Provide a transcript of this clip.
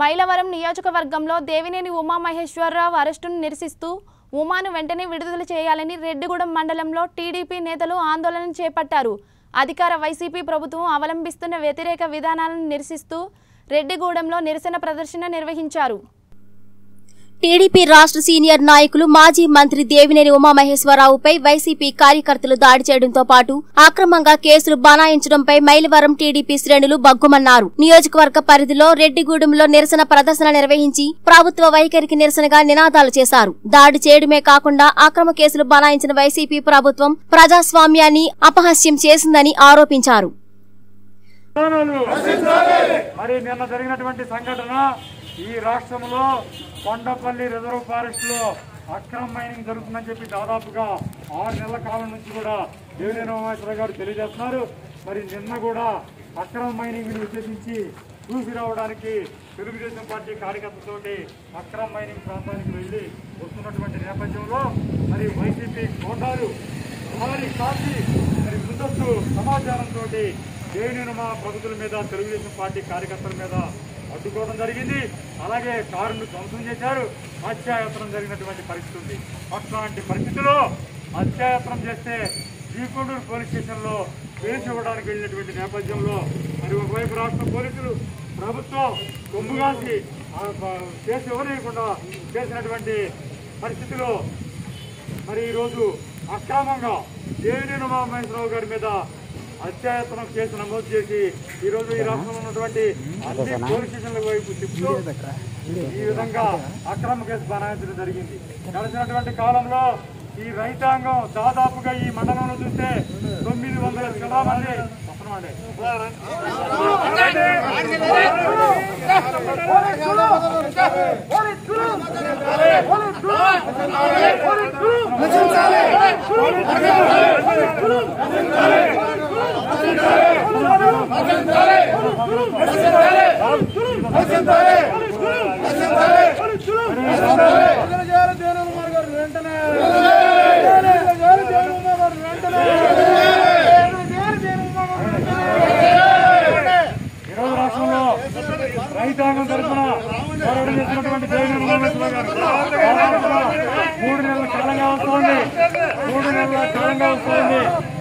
మైలవరం నియోజకవర్గంలో దేవినేని ఉమామహేశ్వరరావు అరెస్టును నిరసిస్తూ ఉమాను వెంటనే విడుదల చేయాలని రెడ్డిగూడెం మండలంలో టీడీపీ నేతలు ఆందోళన చేపట్టారు అధికార వైసీపీ ప్రభుత్వం అవలంబిస్తున్న వ్యతిరేక విధానాలను నిరసిస్తూ రెడ్డిగూడెంలో నిరసన ప్రదర్శన నిర్వహించారు టీడీపీ రాష్ట్ర సీనియర్ నాయకులు మాజీ మంత్రి దేవినేని ఉమామహేశ్వరరావుపై వైసీపీ కార్యకర్తలు దాడి చేయడంతో పాటు అక్రమంగా కేసులు బనాయించడంపై మైలవరం టీడీపీ శ్రేణులు బగ్గుమన్నారు నియోజకవర్గ పరిధిలో రెడ్డిగూడెంలో నిరసన ప్రదర్శన నిర్వహించి ప్రభుత్వ వైఖరికి నిరసనగా నినాదాలు చేశారు దాడి చేయడమే కాకుండా అక్రమ కేసులు బనాయించిన వైసీపీ ప్రభుత్వం ప్రజాస్వామ్యాన్ని అపహాస్యం చేసిందని ఆరోపించారు విధానాలు మరి నిన్న జరిగినటువంటి సంఘటన ఈ రాష్ట్రంలో కొండపల్లి రిజర్వ్ ఫారెస్ట్ లో అక్రమ మైనింగ్ జరుగుతుందని చెప్పి దాదాపుగా ఆరు నెలల కాలం నుంచి కూడా దేవినేని ఉమాశ్వర గారు తెలియజేస్తున్నారు మరి నిన్న కూడా అక్రమ మైనింగ్ ని ఉద్దేశించి చూసి రావడానికి తెలుగుదేశం పార్టీ కార్యకర్తలతోటి అక్రమ మైనింగ్ ప్రాంతానికి వెళ్లి వస్తున్నటువంటి నేపథ్యంలో మరి వైసీపీ కోటాలు భారీ కాపీ మరి ముందస్తు సమాచారంతో దేవినేని మా ప్రభుత్వం మీద తెలుగుదేశం పార్టీ కార్యకర్తల మీద అడ్డుకోవడం జరిగింది అలాగే కారును ధ్వంసం చేశారు హత్యాయత్నం జరిగినటువంటి పరిస్థితి ఉంది అట్లాంటి పరిస్థితిలో హత్యాయత్నం చేస్తే శ్రీకొండూరు పోలీస్ స్టేషన్లో కేసు ఇవ్వడానికి వెళ్ళినటువంటి నేపథ్యంలో మరి ఒకవైపు రాష్ట్ర పోలీసులు ప్రభుత్వం కొమ్ముగాసి ఆ ప- కేసు ఇవ్వలేకుండా చేసినటువంటి పరిస్థితిలో మరి ఈరోజు అక్రమంగా దేవినేని ఉమామహేశ్వరరావు గారి మీద అత్యాయత్నం కేసు నమోదు చేసి ఈ రోజు ఈ రాష్ట్రంలో ఉన్నటువంటి అన్ని పోలీస్ స్టేషన్ల వైపు తిప్పుతూ ఈ విధంగా అక్రమ కేసు బనాయించడం జరిగింది గడిచినటువంటి కాలంలో ఈ రైతాంగం దాదాపుగా ఈ మండలంలో చూస్తే తొమ్మిది వందల చాలా మంది వస్తున్నామండి. ఈరోజు రాష్ట్రంలో రైతాంగం తరఫున పోరాటం చేసినటువంటి దేవినేని ఉమామహేశ్వరరావు గారు దాదాపుగా మూడు నెలల కాలంగా వస్తోంది మూడు నెలల కాలంగా వస్తోంది